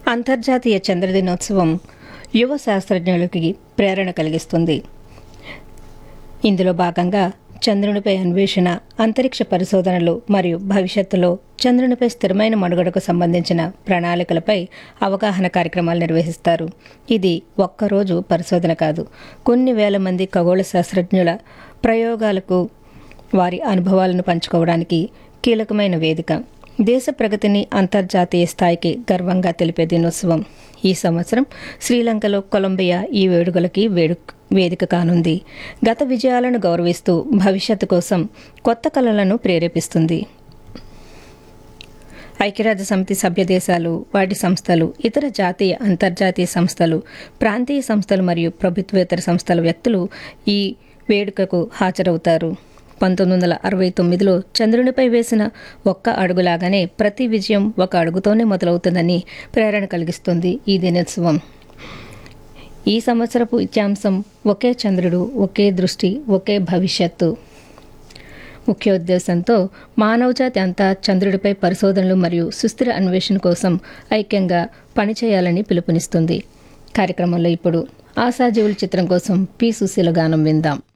అంతర్జాతీయ చంద్రదినోత్సవం యువ శాస్త్రజ్ఞులకి ప్రేరణ కలిగిస్తుంది ఇందులో భాగంగా చంద్రునిపై అన్వేషణ అంతరిక్ష పరిశోధనలు మరియు భవిష్యత్తులో చంద్రునిపై స్థిరమైన మనుగడకు సంబంధించిన ప్రణాళికలపై అవగాహన కార్యక్రమాలు నిర్వహిస్తారు ఇది ఒక్కరోజు పరిశోధన కాదు కొన్ని వేల మంది ఖగోళ శాస్త్రజ్ఞుల ప్రయోగాలకు వారి అనుభవాలను పంచుకోవడానికి కీలకమైన వేదిక దేశ ప్రగతిని అంతర్జాతీయ స్థాయికి గర్వంగా తెలిపే దినోత్సవం ఈ సంవత్సరం శ్రీలంకలో కొలంబియా ఈ వేడుకలకి వేడు వేదిక కానుంది గత విజయాలను గౌరవిస్తూ భవిష్యత్తు కోసం కొత్త కళలను ప్రేరేపిస్తుంది ఐక్యరాజ్య సమితి సభ్య దేశాలు వాటి సంస్థలు ఇతర జాతీయ అంతర్జాతీయ సంస్థలు ప్రాంతీయ సంస్థలు మరియు ప్రభుత్వేతర సంస్థల వ్యక్తులు ఈ వేడుకకు హాజరవుతారు పంతొమ్మిది వందల అరవై తొమ్మిదిలో చంద్రునిపై వేసిన ఒక్క అడుగులాగానే ప్రతి విజయం ఒక అడుగుతోనే మొదలవుతుందని ప్రేరణ కలిగిస్తుంది ఈ దినోత్సవం ఈ సంవత్సరపు ఇత్యాంశం ఒకే చంద్రుడు ఒకే దృష్టి ఒకే భవిష్యత్తు ముఖ్య ఉద్దేశంతో మానవజాతి అంతా చంద్రుడిపై పరిశోధనలు మరియు సుస్థిర అన్వేషణ కోసం ఐక్యంగా పనిచేయాలని పిలుపునిస్తుంది కార్యక్రమంలో ఇప్పుడు ఆశాజీవుల చిత్రం కోసం పి సుశీల గానం విందాం